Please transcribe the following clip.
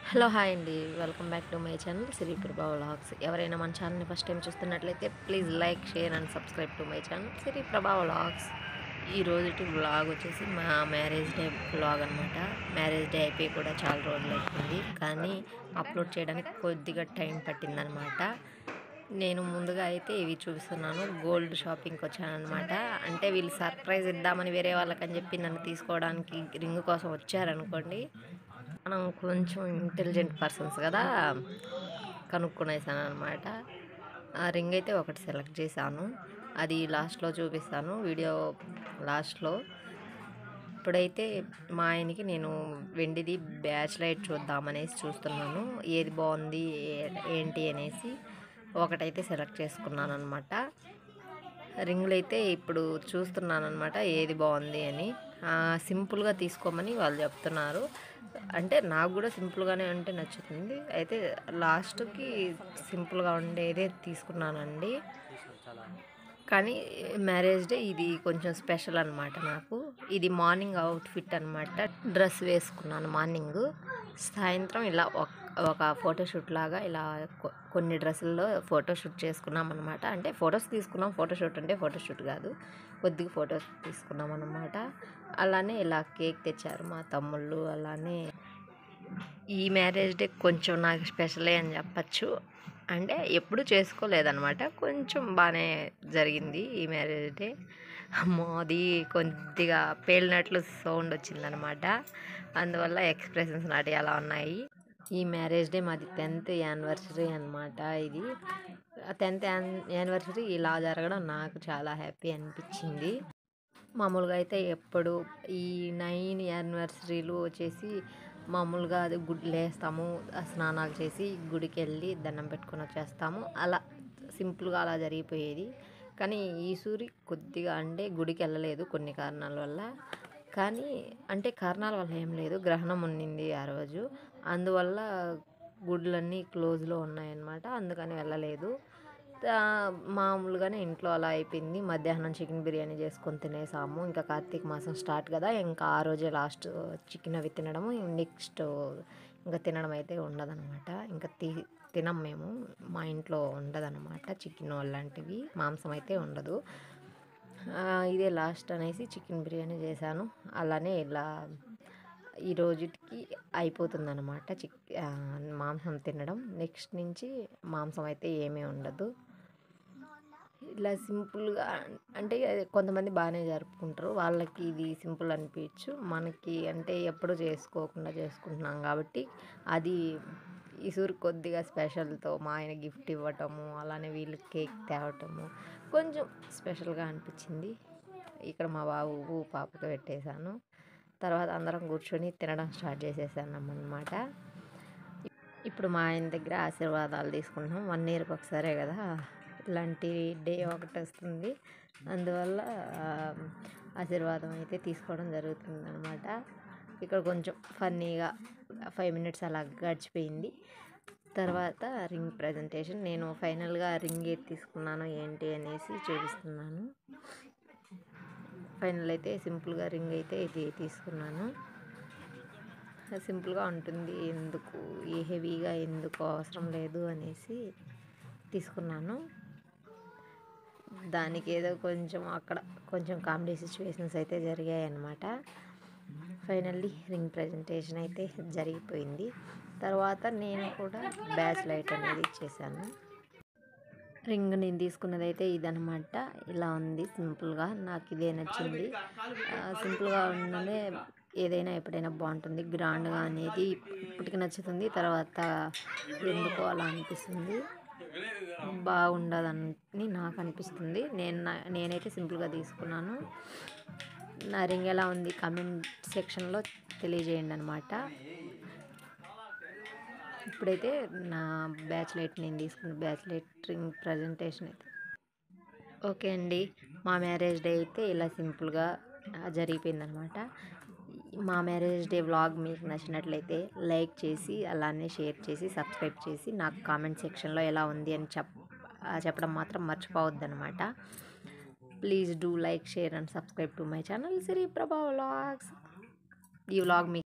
hello hi అండి welcome back to my channel Sri Prabha vlogs ఎవరైనా మన ఛానల్ని ఫస్ట్ టైం చూస్తున్నట్లయితే please like share and subscribe to my channel Sri Prabha vlogs ఈ రోజుటి వ్లాగ్ వచ్చేసి మా మ్యారేజ్ డే వ్లాగ్ అనమాట మ్యారేజ్ డే అయిపోయి కూడా చాలా రోజులు అవుతుంది కానీ అప్లోడ్ చేయడానికి కొద్దిగా టైం పట్టిందనమాట నేను ముందుగా అయితే ఇవి చూపిస్తున్నాను గోల్డ్ షాపింగ్కి వచ్చానమాట అంటే వీళ్ళు సర్ప్రైజ్ ఇద్దామని వేరే వాళ్ళకని చెప్పి నన్ను తీసుకోవడానికి రింగ్ కోసం వచ్చారనుకోండి మనం కొంచెం ఇంటెలిజెంట్ పర్సన్స్ కదా కనుక్కునేసాను అనమాట ఆ రింగ్ అయితే ఒకటి సెలెక్ట్ చేశాను అది లాస్ట్లో చూపిస్తాను వీడియో లాస్ట్లో ఇప్పుడైతే మా ఆయనకి నేను వెండిది బ్యాచ్ లైట్ చూద్దామనేసి చూస్తున్నాను ఏది బాగుంది ఏ- ఏంటి అనేసి ఒకటైతే సెలెక్ట్ చేసుకున్నాను అనమాట రింగులు అయితే ఇప్పుడు చూస్తున్నాను అనమాట ఏది బాగుంది అని ఆ, సింపుల్గా తీసుకోమని వాళ్ళు చెప్తున్నారు అంటే నాకు కూడా సింపుల్గానే అంటే నచ్చుతుంది అయితే లాస్ట్కి సింపుల్గా ఉండేదే తీసుకున్నానండి కానీ మ్యారేజ్ డే ఇది కొంచెం స్పెషల్ అనమాట నాకు ఇది మార్నింగ్ అవుట్ఫిట్ అనమాట డ్రెస్ వేసుకున్నాను మార్నింగ్ సాయంత్రం ఇలా ఒక ఒక ఫోటోషూట్ లాగా ఇలా కొ- కొన్ని డ్రెస్సుల్లో ఫోటోషూట్ చేసుకున్నాం అనమాట అంటే ఫొటోస్ తీసుకున్నాం ఫోటోషూట్ అంటే ఫోటోషూట్ కాదు కొద్దిగా ఫొటోస్ తీసుకున్నాం అనమాట అలానే ఇలా కేక్ తెచ్చారు మా తమ్ముళ్ళు అలానే ఈ మ్యారేజ్ డే కొంచెం నాకు స్పెషలే అని చెప్పచ్చు అంటే ఎప్పుడు చేసుకోలేదన్నమాట కొంచెం బాగానే జరిగింది ఈ మ్యారేజ్ డే అమ్మో అది కొద్దిగా పేలినట్లు సౌండ్ వచ్చిందనమాట అందువల్ల ఎక్స్ప్రెషన్స్ నాటి అలా ఉన్నాయి ఈ మ్యారేజ్ డే మాది టెన్త్ యానివర్సరీ అనమాట ఇది టెన్త్ యానివర్సరీ ఇలా జరగడం నాకు చాలా హ్యాపీ అనిపించింది మామూలుగా అయితే ఎప్పుడు ఈ నైన్ యానివర్సరీలు వచ్చేసి మామూలుగా అది గుడి లేస్తాము ఆ స్నానాలు చేసి గుడికి వెళ్ళి దండం పెట్టుకొని వచ్చేస్తాము అలా సింపుల్గా అలా జరిగిపోయేది కానీ ఈ సూరి కొద్దిగా అంటే గుడికి వెళ్ళలేదు కొన్ని కారణాల వల్ల కానీ అంటే కారణాల వల్ల ఏం లేదు గ్రహణం ఉండింది ఆ రోజు అందువల్ల గుడులన్నీ క్లోజ్లో ఉన్నాయన్నమాట అందుకని వెళ్ళలేదు తా- మామూలుగానే ఇంట్లో అలా అయిపోయింది మధ్యాహ్నం చికెన్ బిర్యానీ చేసుకొని తినేసాము ఇంకా కార్తీక మాసం స్టార్ట్ కదా ఇంకా ఆ రోజే లాస్ట్ చికెన్ అవి తినడము నెక్స్ట్ ఇంకా తినడం అయితే ఉండదన్నమాట ఇంకా తి తినం మేము మా ఇంట్లో ఉండదన్నమాట చికెన్ అలాంటివి మాంసం అయితే ఉండదు ఆ, ఇదే లాస్ట్ అనేసి చికెన్ బిర్యానీ చేశాను అలానే ఇలా ఈ రోజుకి అయిపోతుందన్నమాట చిక్ ఆ, మాంసం తినడం నెక్స్ట్ నుంచి మాంసం అయితే ఏమీ ఉండదు ఇలా సింపుల్గా అంటే కొంతమంది బాగానే జరుపుకుంటారు వాళ్ళకి ఇది సింపుల్ అనిపించచ్చు మనకి అంటే ఎప్పుడు చేసుకోకుండా చేసుకుంటున్నాం కాబట్టి అది ఈసూరు కొద్దిగా స్పెషల్తో మా ఆయన గిఫ్ట్ ఇవ్వటము అలానే వీళ్ళకి కేక్ తేవటము కొంచెం స్పెషల్గా అనిపించింది ఇక్కడ మా బాబు పాపకి పెట్టేశాను తర్వాత అందరం కూర్చొని తినడం స్టార్ట్ చేసేసాను అనమాట ఇప్పుడు మా ఆయన దగ్గర ఆశీర్వాదాలు తీసుకుంటున్నాం వన్ ఇయర్కి ఒకసారే కదా ఇలాంటి డే ఒకటి వస్తుంది అందువల్ల ఆ, ఆశీర్వాదం అయితే తీసుకోవడం జరుగుతుంది అనమాట ఇక్కడ కొంచెం ఫన్నీగా ఫైవ్ మినిట్స్ అలా గడిచిపోయింది తర్వాత రింగ్ ప్రజెంటేషన్ నేను ఫైనల్గా రింగ్ ఏది తీసుకున్నాను ఏంటి అనేసి చూపిస్తున్నాను ఫైనల్ అయితే సింపుల్గా రింగ్ అయితే ఇది తీసుకున్నాను సింపుల్గా ఉంటుంది ఎందుకు ఏ హెవీగా ఎందుకు అవసరం లేదు అనేసి తీసుకున్నాను దానికి ఏదో కొంచెం అక్కడ కొంచెం కామెడీ సిచ్యువేషన్స్ అయితే జరిగాయి అన్నమాట ఫైనల్లీ రింగ్ ప్రజెంటేషన్ అయితే జరిగిపోయింది తర్వాత నేను కూడా బ్యాచ్ లైట్ అనేది ఇచ్చేసాను రింగ్ నేను తీసుకున్నది అయితే ఇదనమాట ఇలా ఉంది సింపుల్గా నాకు ఇదే నచ్చింది ఆ, సింపుల్గా ఉండనే ఏదైనా ఎప్పుడైనా బాగుంటుంది గ్రాండ్గా అనేది ఇప్పటికి నచ్చుతుంది తర్వాత ఎందుకో అలా అనిపిస్తుంది బాగుండదని నాకు అనిపిస్తుంది నేను నా- నేనైతే సింపుల్గా తీసుకున్నాను నా రింగ్ ఎలా ఉంది కామెంట్ సెక్షన్లో తెలియజేయండి అనమాట ఇప్పుడైతే నా బ్యాచ్ లైట్ నేను తీసుకున్న బ్యాచ్ లైట్ రింగ్ ప్రజెంటేషన్ అయితే ఓకే అండి మా మ్యారేజ్ డే అయితే ఇలా సింపుల్గా జరిగిపోయిందనమాట మా మ్యారేజ్ డే వ్లాగ్ మీకు నచ్చినట్లయితే లైక్ చేసి అలానే షేర్ చేసి సబ్స్క్రైబ్ చేసి నాకు కామెంట్ సెక్షన్లో ఎలా ఉంది అని చెప్ ఆ, చెప్పడం మాత్రం మర్చిపోవద్దు అనమాట please do like share and subscribe to my channel Siri Prabha vlogs ఈ వ్లాగ్ మీకు